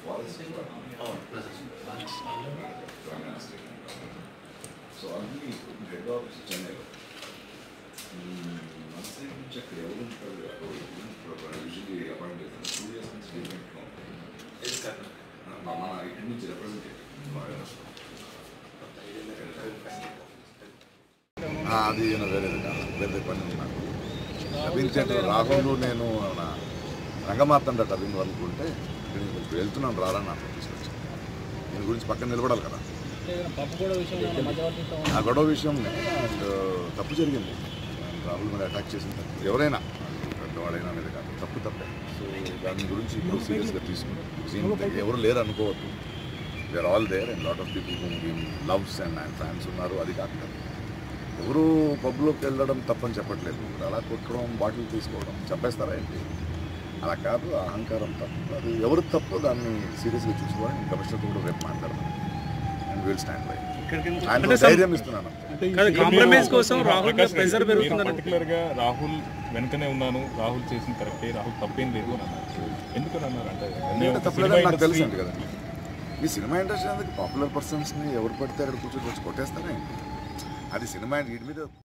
so అన్ని head office చెన్నైలో మనసే నుంచి అక్కడ ఎవరు ఉంటారు యూజువల్లీ అపాయింట్ చేస్తారు టూ ఇయర్స్ నుంచి డిఫరెంట్గా ఉంటుంది మన ఇక్కడి నుంచి రిప్రజెంటేటివ్ ఆ, అది ఈయన వేరేది కాదు వేరే పని ఉంది నాకు డబ్బింగ్ సెంటర్ రాహుల్ నేను నా రంగమార్తండ డబ్బింగ్ అనుకుంటే ఇక్కడ కొంచెం వెళ్తున్నాను రారా నాకు తీసుకొచ్చి దీని గురించి పక్కన నిలబడాలి కదా పప్పు కూడా విషయంలో ఏమైనా మధ్యవర్తిత్వం ఆ గొడవ విషయం అండ్ తప్పు జరిగింది రాహుల్ మీద అటాక్ చేసిన తప్పు ఎవరైనా పెద్దవాడైనా అనేది కాదు తప్పు తప్పే సో దాని గురించి ఇప్పుడు సీరియస్గా తీసుకుని ఎవరు లేరు అనుకోవద్దు where all there and lot of people whom loves and and fans ఉన్నారు అది కాదు కదా ఎవరు పబ్లోకి వెళ్ళడం తప్పని చెప్పట్లేదు అలా కొట్టడం బాటిల్ తీసుకోవడం చంపేస్తారా ఏంటి అలా కాదు ఆ అహంకారం తప్పు అది ఎవరు తప్పు దాన్ని సీరియస్గా చూసుకోవాలి కమిషనర్తో కూడా రేపు మాట్లాడదాం అండ్ విల్ స్టాండ్ బై ఆయన ధైర్యం ఇస్తున్నాను కాంప్రమైజ్ కోసం రాహుల్ మీద ప్రెజర్ మీరు పెరుగుతుందని పర్టికులర్ గా రాహుల్ వెనకనే ఉన్నాను రాహుల్ చేసిన కరెక్టే రాహుల్ తప్పేం లేదు అని అన్నారు ఎందుకని అన్నారు అంటే ఎందుకంటే తప్పలేదని సినిమా నాకు తెలుసు ఇండస్ట్రీ అండి కదా ఈ సినిమా ఇండస్ట్రీ అందుకు పాపులర్ పర్సన్స్ని ఎవరు పడితే అక్కడ కూర్చొని వచ్చి కొట్టేస్తారా ఏంటి అది సినిమా వీటి మీద